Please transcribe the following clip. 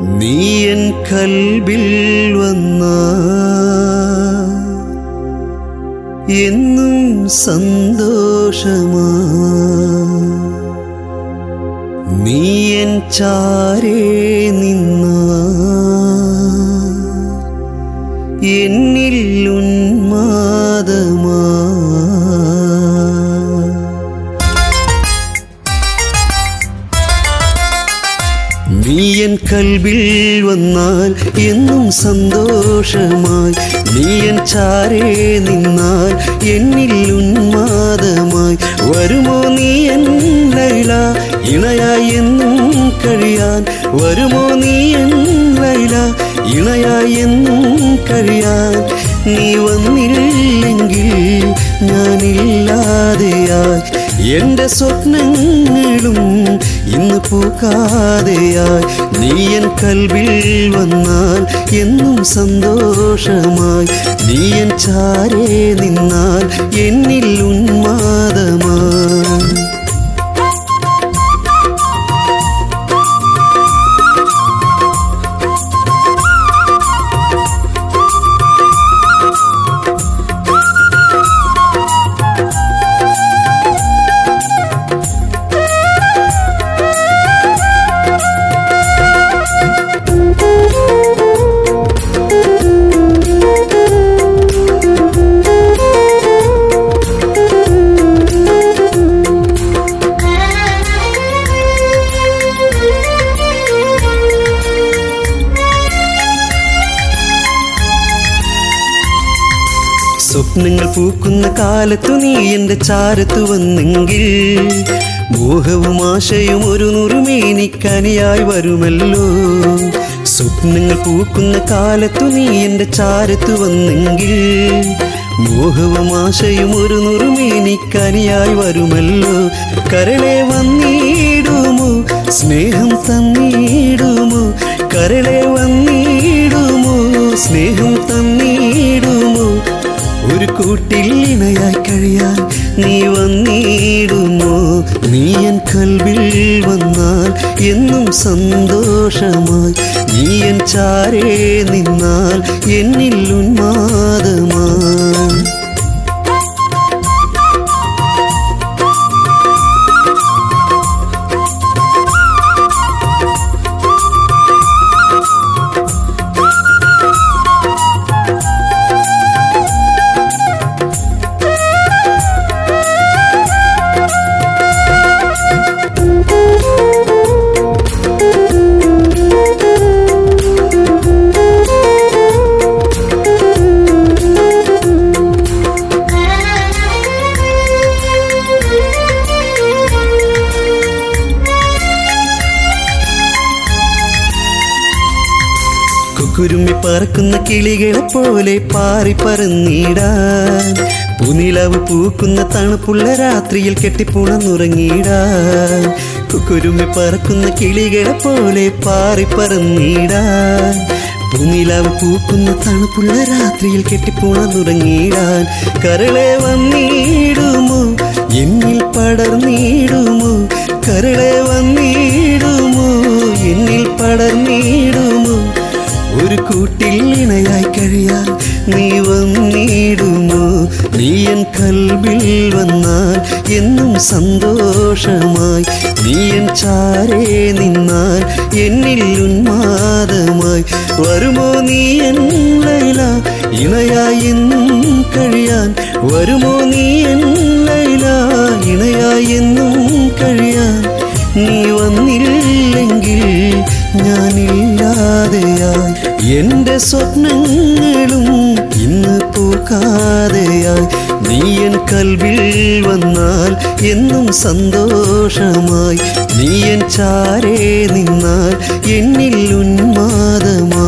നീ എൻ കൽബിൽ വന്ന എന്നും സന്തോഷമാ നീ എൻ ചാരേ നിന്ന എന്നിൽ ഉന്മാദമാ നീ എൻ കൽബിൽ വന്നാൽ എന്നും സന്തോഷമായി നീ എൻ ചാരേ നിന്നാൽ എന്നിൽ ഉന്മാദമായി വരുമോ നീ എൻ ലൈല ഇണയായി എന്നും കഴിയാൻ വരുമോ നീ എൻ ലൈല ഇണയായി എന്നും കഴിയാൻ നീ വന്നില്ലെങ്കിൽ ഞാനില്ലാതെയായി എന്റെ സ്വപ്നങ്ങളും ഇന്ന് പൂക്കാതെയായി നീ എൻ കൽവിൽ വന്നാൽ എന്നും സന്തോഷമായി നീ എൻ ചാരേ നിന്നാൽ എന്നിൽ ഉന്മാദമായി സ്വപ്നങ്ങൾ പൂക്കുന്ന കാലത്തു നീ എന്റെ ചാരത്തു വന്നെങ്കിൽ മോഹവും ആശയും ഒരു നുറുമേനിക്കനിയായി വരുമല്ലോ സ്വപ്നങ്ങൾ പൂക്കുന്ന കാലത്തു നീ എന്റെ ചാരത്തു വന്നെങ്കിൽ മോഹവും ആശയും ഒരു നുറുമേനിക്കനിയായി വരുമല്ലോ കരളെ വന്നിടുമോ സ്നേഹം തന്നിടുമോ കരളെ വന്നിടുമോ സ്നേഹം തന്നിടുമോ ഒരു കൂട്ടിൽ ഇണയായി കഴിയാൻ നീ വന്നിടുമോ നീ എൻ കൽവിൽ വന്നാൽ എന്നും സന്തോഷമായി നീ എൻ ചാരേ നിന്നാൽ എന്നിൽ ഉന്മാദമായി കുരുമ്മി പറക്കുന്ന കിളികളെ പോലെ പാറി പറന്നിടാൻ പുനിലവ് പൂക്കുന്ന തണുപ്പുള്ള രാത്രിയിൽ കെട്ടിപ്പുണന്നുറങ്ങിടാൻ കുരുമ്മി പറക്കുന്ന കിളികളെ പോലെ പാറി പറന്നിടാൻ പുനിലവ് പൂക്കുന്ന തണുപ്പുള്ള രാത്രിയിൽ കെട്ടിപ്പുണന്നുറങ്ങിടാൻ കരളെ വന്നിടുമോ എന്നിൽ പടർന്നിടുമോ കരളെ വന്നിടുമോ എന്നിൽ പടർന്നിടുമോ ഒരു കൂട്ടിൽ ഇണയായി കഴിയാൻ നീ വന്നിടുമോ നീ എൻ കൽബിൽ വന്നാൽ എന്നും സന്തോഷമായി നീ എൻ ചാരേ നിന്നാൽ എന്നിൽ ഉന്മാദമായി വരുമോ നീ എൻ ലൈല ഇണയായി എന്നും കഴിയാൻ വരുമോ നീ എൻ ലൈല ഇണയായി എന്നും കഴിയാൻ നീ വന്നില്ലെങ്കിൽ ഞാനില്ലാതെയായി എന്റെ സ്വപ്നങ്ങളും ഇന്ന് പൂക്കാതെയായി നീ എൻ കൽവിൽ വന്നാൽ എന്നും സന്തോഷമായി നീ എൻ ചാരേ നിന്നാൽ എന്നിൽ ഉന്മാദമായി